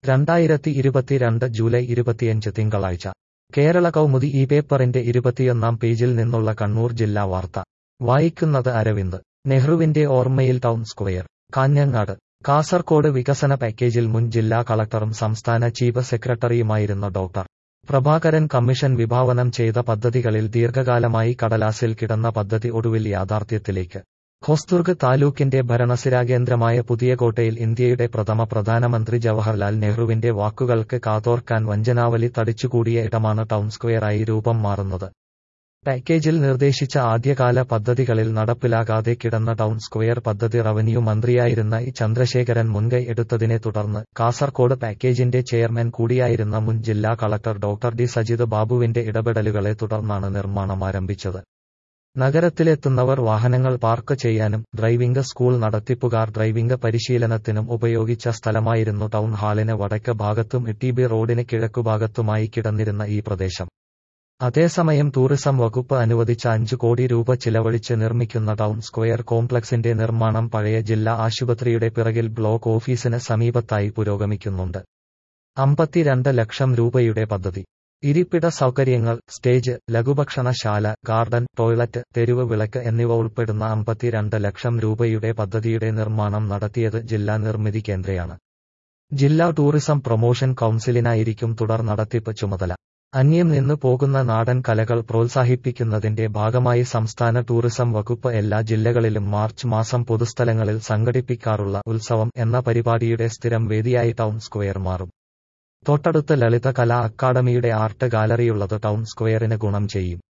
രണ്ടായിരത്തി ഇരുപത്തിരണ്ട് ജൂലൈ ഇരുപത്തിയഞ്ച് തിങ്കളാഴ്ച കേരള കൗമുദി ഈ പേപ്പറിന്റെ ഇരുപത്തിയൊന്നാം പേജിൽ നിന്നുള്ള കണ്ണൂർ ജില്ലാ വാർത്ത വായിക്കുന്നത് അരവിന്ദ് നെഹ്റുവിന്റെ ഓർമ്മയിൽ ടൗൺ സ്ക്വയർ കാഞ്ഞങ്ങാട് കാസർകോട് വികസന പാക്കേജിൽ മുൻ ജില്ലാ കളക്ടറും സംസ്ഥാന ചീഫ് സെക്രട്ടറിയുമായിരുന്ന ഡോക്ടർ പ്രഭാകരൻ കമ്മീഷൻ വിഭാവനം ചെയ്ത പദ്ധതികളിൽ ദീർഘകാലമായി കടലാസിൽ കിടന്ന പദ്ധതി ഒടുവിൽ യാഥാർത്ഥ്യത്തിലേക്ക് ഹൊസ്ദുർഗ് താലൂക്കിന്റെ ഭരണസിരാകേന്ദ്രമായ പുതിയകോട്ടയിൽ ഇന്ത്യയുടെ പ്രഥമ പ്രധാനമന്ത്രി ജവഹർലാൽ നെഹ്റുവിന്റെ വാക്കുകൾക്ക് കാതോർക്കാൻ വഞ്ചനാവലി തടിച്ചുകൂടിയ ഇടമാണ് ടൗൺ സ്ക്വയറായി രൂപം മാറുന്നത് പാക്കേജിൽ നിർദ്ദേശിച്ച ആദ്യകാല പദ്ധതികളിൽ നടപ്പിലാകാതെ കിടന്ന ടൗൺ സ്ക്വയർ പദ്ധതി റവന്യൂ മന്ത്രിയായിരുന്ന ഇ ചന്ദ്രശേഖരൻ മുൻകൈ എടുത്തതിനെ തുടർന്ന് കാസർകോട് പാക്കേജിന്റെ ചെയർമാൻ കൂടിയായിരുന്ന മുൻ ജില്ലാ കളക്ടർ ഡോക്ടർ ഡി സജിത് ബാബുവിന്റെ ഇടപെടലുകളെ തുടർന്നാണ് നിർമ്മാണം ആരംഭിച്ചത് നഗരത്തിലെത്തുന്നവർ വാഹനങ്ങൾ പാർക്ക് ചെയ്യാനും ഡ്രൈവിംഗ് സ്കൂൾ നടത്തിപ്പുകാർ ഡ്രൈവിംഗ് പരിശീലനത്തിനും ഉപയോഗിച്ച സ്ഥലമായിരുന്നു ടൗൺ ഹാളിന് വടക്ക് ഭാഗത്തും ഇട്ടിബി റോഡിന് കിഴക്കുഭാഗത്തുമായി കിടന്നിരുന്ന ഈ പ്രദേശം അതേസമയം ടൂറിസം വകുപ്പ് അനുവദിച്ച അഞ്ചു കോടി രൂപ ചിലവഴിച്ച് നിർമ്മിക്കുന്ന ടൗൺ സ്ക്വയർ കോംപ്ലക്സിന്റെ നിർമ്മാണം പഴയ ജില്ലാ ആശുപത്രിയുടെ പിറകിൽ ബ്ലോക്ക് ഓഫീസിന് സമീപത്തായി പുരോഗമിക്കുന്നുണ്ട് അമ്പത്തിരണ്ട് ലക്ഷം രൂപയുടെ പദ്ധതി ഇരിപ്പിട സൗകര്യങ്ങൾ സ്റ്റേജ് ലഘുഭക്ഷണശാല ഗാർഡൻ ടോയ്ലറ്റ് തെരുവ് വിളക്ക് എന്നിവ ഉൾപ്പെടുന്ന അമ്പത്തിരണ്ട് ലക്ഷം രൂപയുടെ പദ്ധതിയുടെ നിർമ്മാണം നടത്തിയത് ജില്ലാ നിർമ്മിതി കേന്ദ്രയാണ് ജില്ലാ ടൂറിസം പ്രൊമോഷൻ കൌൺസിലിനായിരിക്കും തുടർ നടത്തിപ്പ് ചുമതല അന്യം നിന്ന് പോകുന്ന നാടൻ കലകൾ പ്രോത്സാഹിപ്പിക്കുന്നതിന്റെ ഭാഗമായി സംസ്ഥാന ടൂറിസം വകുപ്പ് എല്ലാ ജില്ലകളിലും മാർച്ച് മാസം പൊതുസ്ഥലങ്ങളിൽ സംഘടിപ്പിക്കാറുള്ള ഉത്സവം എന്ന പരിപാടിയുടെ സ്ഥിരം വേദിയായി ടൗൺ സ്ക്വയർ മാറും തൊട്ടടുത്ത് ലളിത കലാ അക്കാദമിയുടെ ആർട്ട് ഗാലറിയുള്ളത് ടൗൺ സ്ക്വയറിന് ഗുണം ചെയ്യും